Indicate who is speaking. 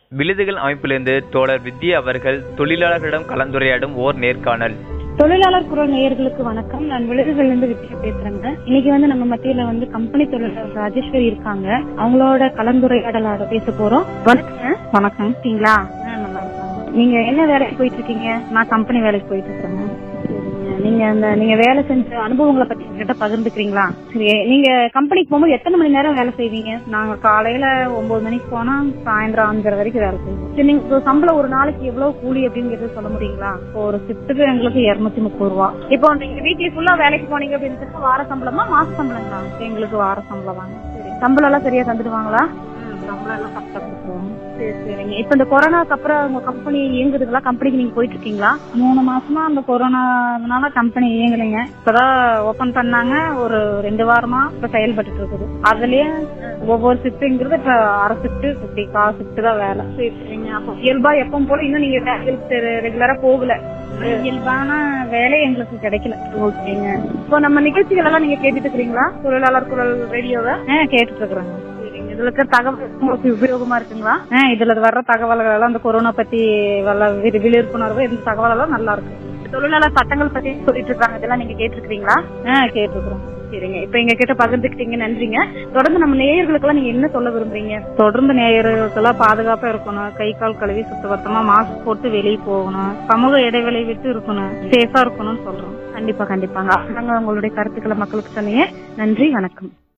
Speaker 1: விழுதுகள் அமைப்பிலிருந்து தோழர் வித்யா அவர்கள் தொழிலாளர்களிடம் கலந்துரையாடும் ஓர் நேர்காணல்
Speaker 2: தொழிலாளர் குரல் நேயர்களுக்கு வணக்கம் நான் விழுதுகள்ல இருந்து வித்யா பேசுறேங்க இன்னைக்கு வந்து நம்ம மத்தியில வந்து கம்பெனி தொழிலாளர் ராஜேஸ்வரி இருக்காங்க அவங்களோட கலந்துரையாடலாட பேச போறோம் வணக்கம் வணக்கம் இருக்கீங்களா நல்லா இருக்காங்க நீங்க என்ன வேலைக்கு போயிட்டு இருக்கீங்க நான் கம்பெனி வேலைக்கு போயிட்டு இருக்கேங்க நீங்க அந்த நீங்க வேலை செஞ்ச அனுபவங்களை பத்தி என்கிட்ட பகிர்ந்துக்கிறீங்களா சரி நீங்க கம்பெனிக்கு போகும்போது எத்தனை மணி நேரம் வேலை செய்வீங்க நாங்க காலையில ஒன்பது மணிக்கு போனா சாயந்தரம் அஞ்சரை வரைக்கும் வேலை செய்வோம் சரி நீங்க இப்போ சம்பளம் ஒரு நாளைக்கு எவ்வளவு கூலி அப்படிங்கறது சொல்ல முடியுங்களா இப்போ ஒரு ஷிஃப்ட்டுக்கு எங்களுக்கு இருநூத்தி முப்பது ரூபா இப்போ நீங்க வீக்லி ஃபுல்லா வேலைக்கு போனீங்க அப்படின்னு சொன்னா வார சம்பளமா மாச சம்பளங்களா எங்களுக்கு வார சம்பளம் வாங்க சரி சம்பளம் எல்லாம் சரியா தந்துடுவாங்களா சம்பளம் எல்லாம் கரெக்டா கொடுத்துருவாங்க சரி சரிங்க இப்ப இந்த கொரோனாக்கு அப்புறம் உங்க கம்பெனி இயங்குதுங்களா கம்பெனிக்கு நீங்க போயிட்டு இருக்கீங்களா மூணு மாசமா அந்த கொரோனானால கம்பெனி இயங்கலைங்க இப்பதான் ஓபன் பண்ணாங்க ஒரு ரெண்டு வாரமா இப்ப செயல்பட்டு இருக்குது அதுலயே ஒவ்வொரு ஷிஃப்ட்ங்கிறது இப்ப அரை ஷிஃப்ட் இப்படி கால் ஷிஃப்ட் தான் வேலை சரி சரிங்க அப்போ இயல்பா எப்பவும் போல இன்னும் நீங்க வேலைக்கு ரெகுலரா போகல இயல்பான வேலை எங்களுக்கு கிடைக்கல ஓகேங்க இப்போ நம்ம நிகழ்ச்சிகள் எல்லாம் நீங்க கேட்டுட்டு இருக்கிறீங்களா தொழிலாளர் குரல் ரேடியோவை கேட்டுட்டு இருக்கிறாங்க சரிங்க இதுல இருக்க தகவல் உங்களுக்கு உபயோகமா இருக்குங்களா ஆ, இதுல வர்ற தகவல்கள் எல்லாம் இந்த கொரோனா பத்தி வல்ல வி- விழிப்புணர்வு இந்த தகவல் எல்லாம் நல்லா இருக்கு தொழிலாளர் சட்டங்கள் பத்தி சொல்லிட்டு இருக்காங்க இதெல்லாம் நீங்க கேட்டிருக்கீங்களா கேட்டிருக்கிறோம் சரிங்க இப்ப எங்க கிட்ட பகிர்ந்துக்கிட்டீங்க நன்றிங்க தொடர்ந்து நம்ம நேயர்களுக்கெல்லாம் நீங்க என்ன சொல்ல விரும்புறீங்க தொடர்ந்து நேயர்களுக்கெல்லாம் பாதுகாப்பா இருக்கணும் கை கால் கழுவி சுத்தபத்தமா மாஸ்க் போட்டு வெளியே போகணும் சமூக இடைவெளி விட்டு இருக்கணும் சேஃபா இருக்கணும்னு சொல்றோம் கண்டிப்பா கண்டிப்பாங்க நாங்க உங்களுடைய கருத்துக்களை மக்களுக்கு சொன்னீங்க நன்றி வணக்கம்